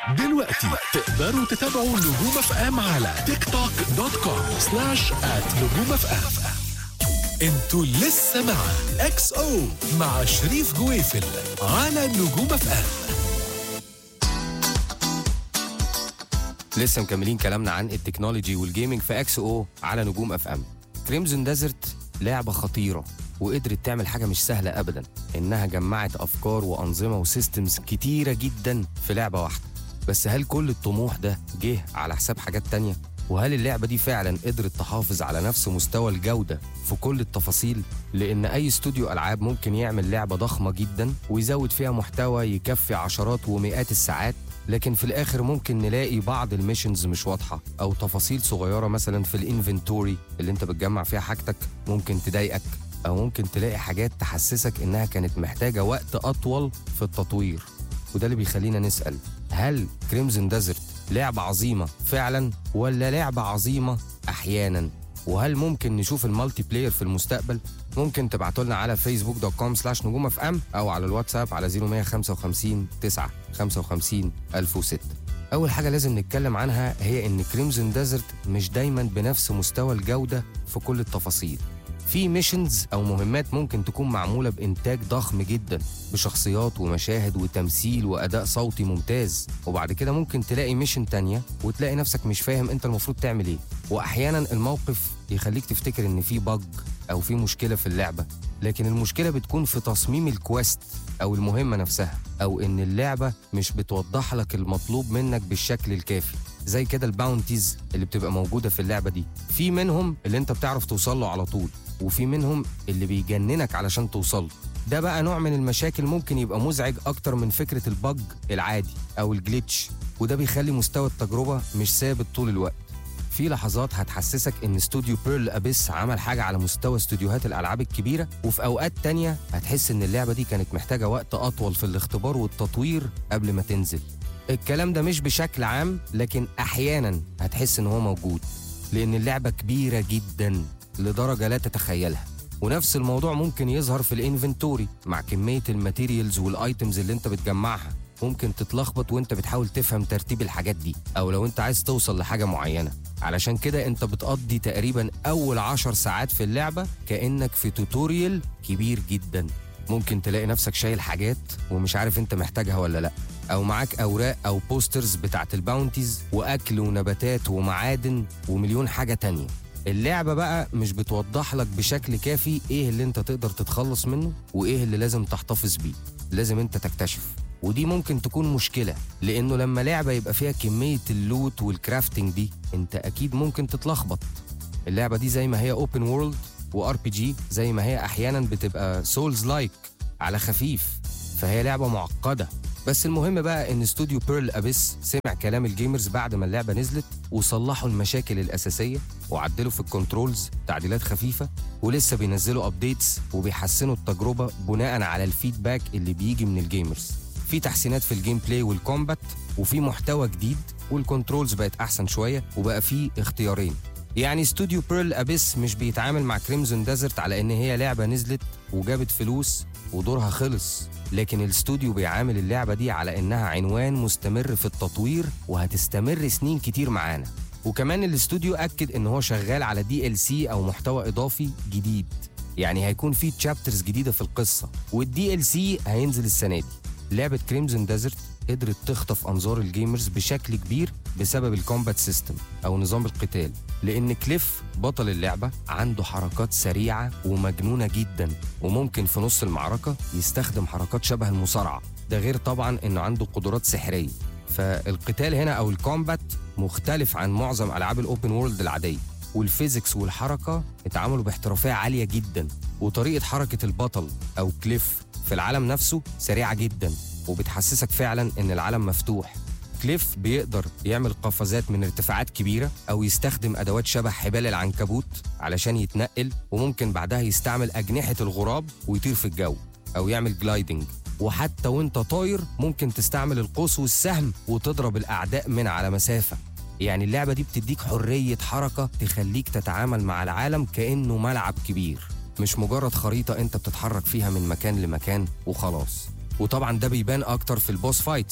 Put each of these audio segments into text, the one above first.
دلوقتي تقدروا تتابعوا نجوم اف ام على تيك توك دوت كوم سلاش ات نجوم اف ام انتوا لسه مع اكس او مع شريف جويفل على نجوم اف ام لسه مكملين كلامنا عن التكنولوجي والجيمنج في اكس او على نجوم اف ام كريمزون ديزرت لعبه خطيره وقدرت تعمل حاجه مش سهله ابدا انها جمعت افكار وانظمه وسيستمز كتيره جدا في لعبه واحده بس هل كل الطموح ده جه على حساب حاجات تانية وهل اللعبة دي فعلا قدرت تحافظ على نفس مستوى الجودة في كل التفاصيل؟ لأن أي استوديو ألعاب ممكن يعمل لعبة ضخمة جدا ويزود فيها محتوى يكفي عشرات ومئات الساعات لكن في الآخر ممكن نلاقي بعض الميشنز مش واضحة أو تفاصيل صغيرة مثلا في الانفنتوري اللي أنت بتجمع فيها حاجتك ممكن تضايقك أو ممكن تلاقي حاجات تحسسك إنها كانت محتاجة وقت أطول في التطوير وده اللي بيخلينا نسأل هل كريمزن ديزرت لعبة عظيمة فعلا ولا لعبة عظيمة أحيانا وهل ممكن نشوف المالتي بلاير في المستقبل ممكن تبعتوا لنا على فيسبوك دوت كوم سلاش نجوم اف ام او على الواتساب على 0155 9 55 1006 اول حاجه لازم نتكلم عنها هي ان كريمزن ديزرت مش دايما بنفس مستوى الجوده في كل التفاصيل في ميشنز او مهمات ممكن تكون معموله بانتاج ضخم جدا بشخصيات ومشاهد وتمثيل واداء صوتي ممتاز وبعد كده ممكن تلاقي ميشن تانية وتلاقي نفسك مش فاهم انت المفروض تعمل ايه واحيانا الموقف يخليك تفتكر ان في بج او في مشكله في اللعبه لكن المشكله بتكون في تصميم الكويست او المهمه نفسها او ان اللعبه مش بتوضح لك المطلوب منك بالشكل الكافي زي كده الباونتيز اللي بتبقى موجوده في اللعبه دي في منهم اللي انت بتعرف توصل له على طول وفي منهم اللي بيجننك علشان توصل له ده بقى نوع من المشاكل ممكن يبقى مزعج اكتر من فكره البج العادي او الجليتش وده بيخلي مستوى التجربه مش ثابت طول الوقت في لحظات هتحسسك ان استوديو بيرل ابيس عمل حاجه على مستوى استوديوهات الالعاب الكبيره وفي اوقات تانية هتحس ان اللعبه دي كانت محتاجه وقت اطول في الاختبار والتطوير قبل ما تنزل الكلام ده مش بشكل عام لكن احيانا هتحس ان هو موجود لان اللعبه كبيره جدا لدرجه لا تتخيلها ونفس الموضوع ممكن يظهر في الانفنتوري مع كميه الماتيريالز والايتمز اللي انت بتجمعها ممكن تتلخبط وانت بتحاول تفهم ترتيب الحاجات دي او لو انت عايز توصل لحاجه معينه علشان كده انت بتقضي تقريبا اول عشر ساعات في اللعبه كانك في توتوريال كبير جدا ممكن تلاقي نفسك شايل حاجات ومش عارف انت محتاجها ولا لا او معاك اوراق او بوسترز بتاعت الباونتيز واكل ونباتات ومعادن ومليون حاجه تانية اللعبه بقى مش بتوضح لك بشكل كافي ايه اللي انت تقدر تتخلص منه وايه اللي لازم تحتفظ بيه لازم انت تكتشف ودي ممكن تكون مشكله لانه لما لعبه يبقى فيها كميه اللوت والكرافتنج دي انت اكيد ممكن تتلخبط اللعبه دي زي ما هي اوبن وورلد وار بي جي زي ما هي احيانا بتبقى سولز لايك على خفيف فهي لعبه معقده بس المهم بقى ان استوديو بيرل ابيس سمع كلام الجيمرز بعد ما اللعبه نزلت وصلحوا المشاكل الاساسيه وعدلوا في الكنترولز تعديلات خفيفه ولسه بينزلوا ابديتس وبيحسنوا التجربه بناء على الفيدباك اللي بيجي من الجيمرز في تحسينات في الجيم بلاي والكومبات وفي محتوى جديد والكنترولز بقت احسن شويه وبقى في اختيارين يعني استوديو بيرل ابيس مش بيتعامل مع كريمزون ديزرت على ان هي لعبه نزلت وجابت فلوس ودورها خلص لكن الاستوديو بيعامل اللعبه دي على انها عنوان مستمر في التطوير وهتستمر سنين كتير معانا وكمان الاستوديو اكد ان هو شغال على دي ال سي او محتوى اضافي جديد يعني هيكون في تشابترز جديده في القصه والدي ال سي هينزل السنه دي لعبه كريمزون ديزرت قدرت تخطف انظار الجيمرز بشكل كبير بسبب الكومبات سيستم او نظام القتال لان كليف بطل اللعبه عنده حركات سريعه ومجنونه جدا وممكن في نص المعركه يستخدم حركات شبه المصارعه ده غير طبعا انه عنده قدرات سحريه فالقتال هنا او الكومبات مختلف عن معظم العاب الاوبن وورلد العاديه والفيزيكس والحركه اتعاملوا باحترافيه عاليه جدا وطريقه حركه البطل او كليف في العالم نفسه سريعه جدا وبتحسسك فعلا ان العالم مفتوح كليف بيقدر يعمل قفزات من ارتفاعات كبيرة أو يستخدم أدوات شبه حبال العنكبوت علشان يتنقل وممكن بعدها يستعمل أجنحة الغراب ويطير في الجو أو يعمل جلايدنج وحتى وانت طاير ممكن تستعمل القوس والسهم وتضرب الأعداء من على مسافة يعني اللعبة دي بتديك حرية حركة تخليك تتعامل مع العالم كأنه ملعب كبير مش مجرد خريطة انت بتتحرك فيها من مكان لمكان وخلاص وطبعا ده بيبان اكتر في البوس فايتس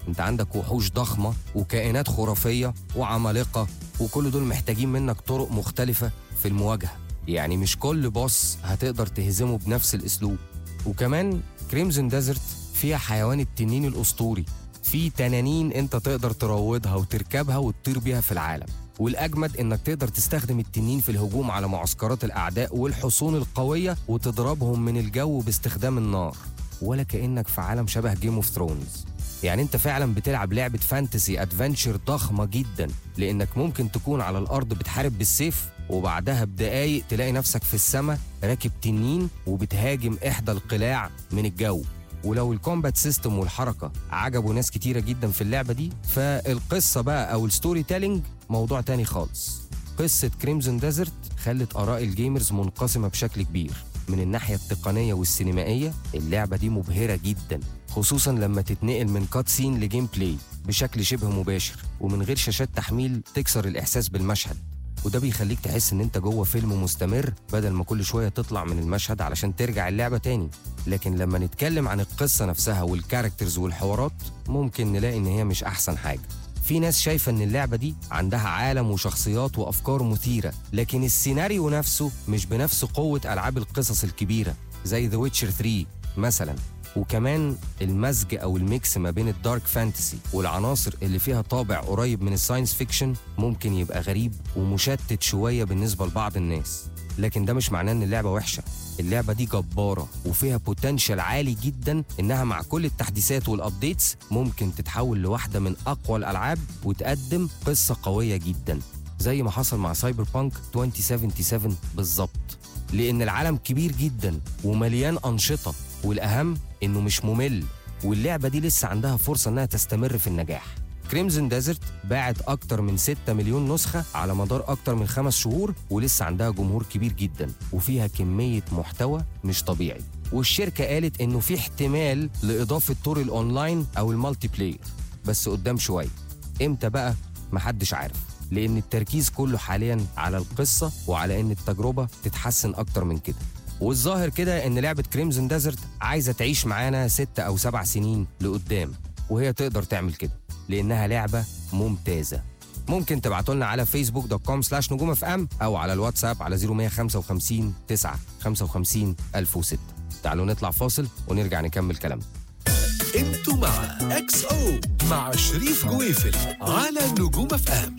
انت عندك وحوش ضخمة وكائنات خرافية وعمالقة وكل دول محتاجين منك طرق مختلفة في المواجهة يعني مش كل بوس هتقدر تهزمه بنفس الاسلوب وكمان كريمزون ديزرت فيها حيوان التنين الاسطوري في تنانين انت تقدر تروضها وتركبها وتطير بيها في العالم والاجمد انك تقدر تستخدم التنين في الهجوم على معسكرات الاعداء والحصون القويه وتضربهم من الجو باستخدام النار ولا كانك في عالم شبه جيم اوف ثرونز يعني انت فعلا بتلعب لعبه فانتسي ادفنتشر ضخمه جدا لانك ممكن تكون على الارض بتحارب بالسيف وبعدها بدقايق تلاقي نفسك في السماء راكب تنين وبتهاجم احدى القلاع من الجو ولو الكومبات سيستم والحركه عجبوا ناس كتيره جدا في اللعبه دي فالقصه بقى او الستوري تيلينج موضوع تاني خالص قصه كريمزون ديزرت خلت اراء الجيمرز منقسمه بشكل كبير من الناحيه التقنيه والسينمائيه اللعبه دي مبهره جدا خصوصا لما تتنقل من كات سين لجيم بلاي بشكل شبه مباشر ومن غير شاشات تحميل تكسر الاحساس بالمشهد وده بيخليك تحس ان انت جوه فيلم مستمر بدل ما كل شويه تطلع من المشهد علشان ترجع اللعبه تاني لكن لما نتكلم عن القصه نفسها والكاركترز والحوارات ممكن نلاقي ان هي مش احسن حاجه في ناس شايفة إن اللعبة دي عندها عالم وشخصيات وأفكار مثيرة لكن السيناريو نفسه مش بنفس قوة ألعاب القصص الكبيرة زي ذا ويتشر 3 مثلا وكمان المزج أو الميكس ما بين الدارك فانتسي والعناصر اللي فيها طابع قريب من الساينس فيكشن ممكن يبقى غريب ومشتت شوية بالنسبة لبعض الناس لكن ده مش معناه ان اللعبه وحشه اللعبه دي جباره وفيها بوتنشال عالي جدا انها مع كل التحديثات والابديتس ممكن تتحول لواحده من اقوى الالعاب وتقدم قصه قويه جدا زي ما حصل مع سايبر بانك 2077 بالظبط لان العالم كبير جدا ومليان انشطه والاهم انه مش ممل واللعبه دي لسه عندها فرصه انها تستمر في النجاح كريمزون ديزرت باعت أكتر من 6 مليون نسخة على مدار أكتر من خمس شهور ولسه عندها جمهور كبير جدا وفيها كمية محتوى مش طبيعي والشركة قالت إنه في احتمال لإضافة طور الأونلاين أو المالتي بلاير بس قدام شوية إمتى بقى؟ محدش عارف لأن التركيز كله حاليا على القصة وعلى إن التجربة تتحسن أكتر من كده والظاهر كده إن لعبة كريمزون ديزرت عايزة تعيش معانا ست أو سبع سنين لقدام وهي تقدر تعمل كده لانها لعبه ممتازه ممكن تبعتوا لنا على فيسبوك دوت كوم سلاش نجوم اف ام او على الواتساب على 0155 9 55 1006 تعالوا نطلع فاصل ونرجع نكمل كلامنا انتوا مع اكس او مع شريف جويفل على نجوم اف ام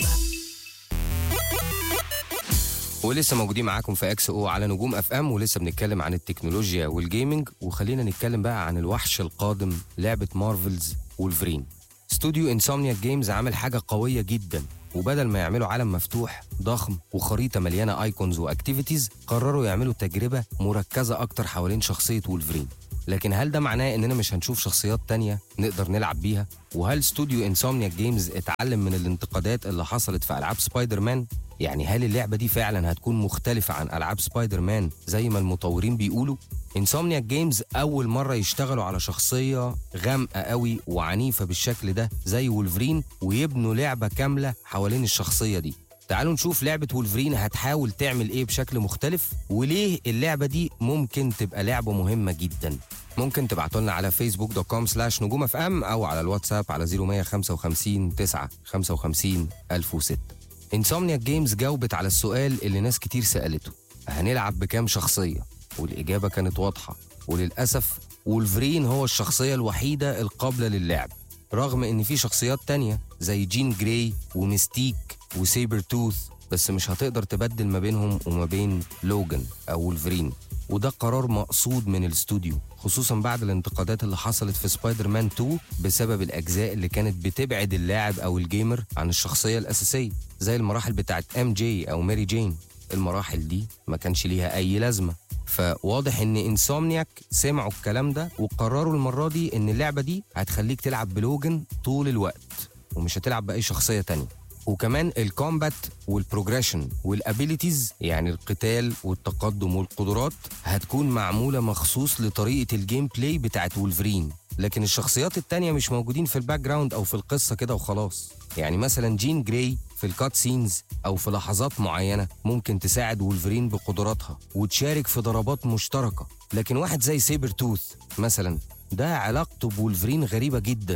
ولسه موجودين معاكم في اكس او على نجوم اف ام ولسه بنتكلم عن التكنولوجيا والجيمنج وخلينا نتكلم بقى عن الوحش القادم لعبه مارفلز وولفرين استوديو انسومنيا جيمز عامل حاجه قويه جدا وبدل ما يعملوا عالم مفتوح ضخم وخريطه مليانه ايكونز واكتيفيتيز قرروا يعملوا تجربه مركزه اكتر حوالين شخصيه وولفرين لكن هل ده معناه اننا مش هنشوف شخصيات تانية نقدر نلعب بيها وهل استوديو انسومنيا جيمز اتعلم من الانتقادات اللي حصلت في العاب سبايدر مان يعني هل اللعبه دي فعلا هتكون مختلفه عن العاب سبايدر مان زي ما المطورين بيقولوا انسومنيا جيمز اول مره يشتغلوا على شخصيه غامقه قوي وعنيفه بالشكل ده زي وولفرين ويبنوا لعبه كامله حوالين الشخصيه دي تعالوا نشوف لعبة وولفرين هتحاول تعمل ايه بشكل مختلف وليه اللعبة دي ممكن تبقى لعبة مهمة جدا ممكن تبعتوا لنا على فيسبوك دوت كوم سلاش نجوم اف ام او على الواتساب على 0155 9 55 1006 انسومنيا جيمز جاوبت على السؤال اللي ناس كتير سألته هنلعب بكام شخصية والإجابة كانت واضحة وللأسف وولفرين هو الشخصية الوحيدة القابلة للعب رغم إن في شخصيات تانية زي جين جراي وميستيك وسيبر توث بس مش هتقدر تبدل ما بينهم وما بين لوجان أو وولفرين وده قرار مقصود من الاستوديو خصوصا بعد الانتقادات اللي حصلت في سبايدر مان 2 بسبب الأجزاء اللي كانت بتبعد اللاعب أو الجيمر عن الشخصية الأساسية زي المراحل بتاعت ام جي أو ماري جين المراحل دي ما كانش ليها أي لازمة فواضح ان انسومنياك سمعوا الكلام ده وقرروا المره دي ان اللعبه دي هتخليك تلعب بلوجن طول الوقت ومش هتلعب باي شخصيه تانية وكمان الكومبات والبروجريشن والابيليتيز يعني القتال والتقدم والقدرات هتكون معموله مخصوص لطريقه الجيم بلاي بتاعت وولفرين لكن الشخصيات التانية مش موجودين في الباك جراوند او في القصه كده وخلاص يعني مثلا جين جراي في الكات سينز او في لحظات معينه ممكن تساعد وولفرين بقدراتها وتشارك في ضربات مشتركه لكن واحد زي سيبر توث مثلا ده علاقته بولفرين غريبه جدا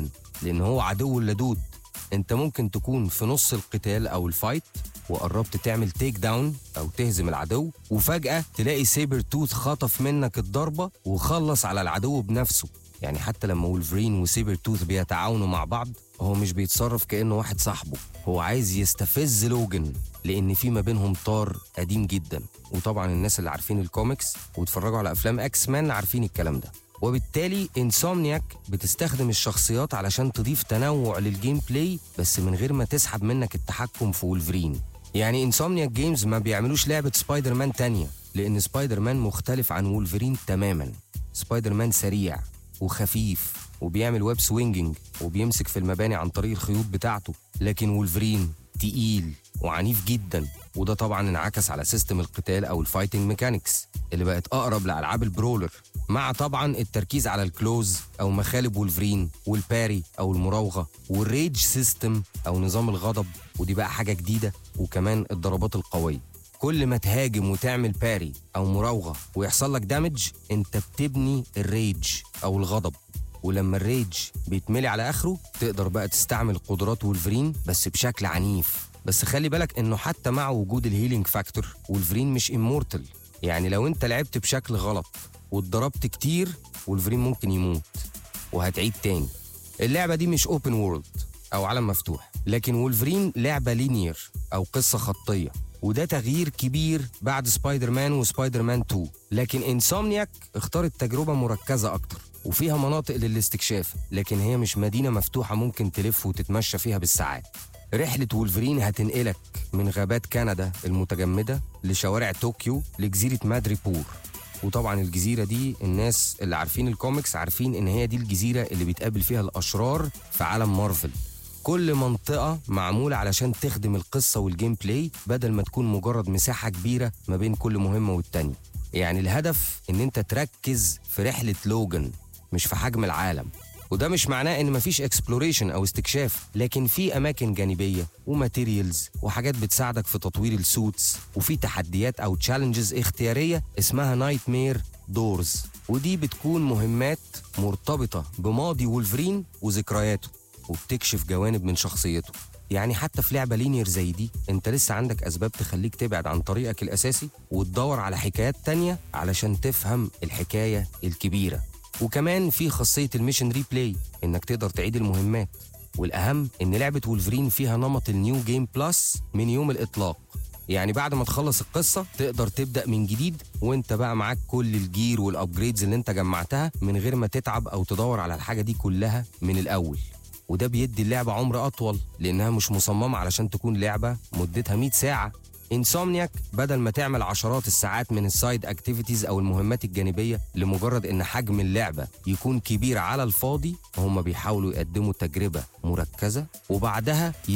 لان هو عدو اللدود انت ممكن تكون في نص القتال او الفايت وقربت تعمل تيك داون او تهزم العدو وفجأة تلاقي سيبر توث خطف منك الضربة وخلص على العدو بنفسه يعني حتى لما وولفرين وسيبر توث بيتعاونوا مع بعض هو مش بيتصرف كأنه واحد صاحبه هو عايز يستفز لوجن لأن في ما بينهم طار قديم جدا وطبعا الناس اللي عارفين الكوميكس واتفرجوا على أفلام أكس مان عارفين الكلام ده وبالتالي انسومنياك بتستخدم الشخصيات علشان تضيف تنوع للجيم بلاي بس من غير ما تسحب منك التحكم في وولفرين يعني انسومنياك جيمز ما بيعملوش لعبة سبايدر مان تانية لأن سبايدر مان مختلف عن وولفرين تماما سبايدر مان سريع وخفيف وبيعمل ويب سوينجينج وبيمسك في المباني عن طريق الخيوط بتاعته لكن وولفرين تقيل وعنيف جدا وده طبعا انعكس على سيستم القتال او الفايتنج ميكانكس اللي بقت اقرب لالعاب البرولر مع طبعا التركيز على الكلوز او مخالب وولفرين والباري او المراوغه والريج سيستم او نظام الغضب ودي بقى حاجه جديده وكمان الضربات القويه كل ما تهاجم وتعمل باري او مراوغه ويحصل لك دامج انت بتبني الريج او الغضب ولما الريج بيتملي على اخره تقدر بقى تستعمل قدرات وولفرين بس بشكل عنيف بس خلي بالك انه حتى مع وجود الهيلينج فاكتور وولفرين مش امورتال يعني لو انت لعبت بشكل غلط واتضربت كتير وولفرين ممكن يموت وهتعيد تاني اللعبة دي مش اوبن وورلد او عالم مفتوح لكن وولفرين لعبة لينير او قصة خطية وده تغيير كبير بعد سبايدر مان وسبايدر مان 2 لكن انسومنياك اختارت تجربة مركزة اكتر وفيها مناطق للاستكشاف لكن هي مش مدينة مفتوحة ممكن تلف وتتمشى فيها بالساعات رحلة وولفرين هتنقلك من غابات كندا المتجمدة لشوارع طوكيو لجزيرة مادريبور وطبعا الجزيرة دي الناس اللي عارفين الكوميكس عارفين ان هي دي الجزيرة اللي بيتقابل فيها الاشرار في عالم مارفل كل منطقة معمولة علشان تخدم القصة والجيم بلاي بدل ما تكون مجرد مساحة كبيرة ما بين كل مهمة والتانية يعني الهدف ان انت تركز في رحلة لوجن مش في حجم العالم وده مش معناه ان مفيش اكسبلوريشن او استكشاف لكن في اماكن جانبيه وماتيريالز وحاجات بتساعدك في تطوير السوتس وفي تحديات او تشالنجز اختياريه اسمها نايت مير دورز ودي بتكون مهمات مرتبطه بماضي وولفرين وذكرياته وبتكشف جوانب من شخصيته يعني حتى في لعبة لينير زي دي انت لسه عندك اسباب تخليك تبعد عن طريقك الاساسي وتدور على حكايات تانية علشان تفهم الحكاية الكبيرة وكمان في خاصية الميشن ريبلاي انك تقدر تعيد المهمات والاهم ان لعبة وولفرين فيها نمط النيو جيم بلس من يوم الاطلاق يعني بعد ما تخلص القصة تقدر تبدأ من جديد وانت بقى معاك كل الجير والابجريدز اللي انت جمعتها من غير ما تتعب او تدور على الحاجة دي كلها من الاول وده بيدي اللعبة عمر أطول لأنها مش مصممة علشان تكون لعبة مدتها 100 ساعة انسومنياك بدل ما تعمل عشرات الساعات من السايد اكتيفيتيز او المهمات الجانبيه لمجرد ان حجم اللعبه يكون كبير على الفاضي هم بيحاولوا يقدموا تجربه مركزه وبعدها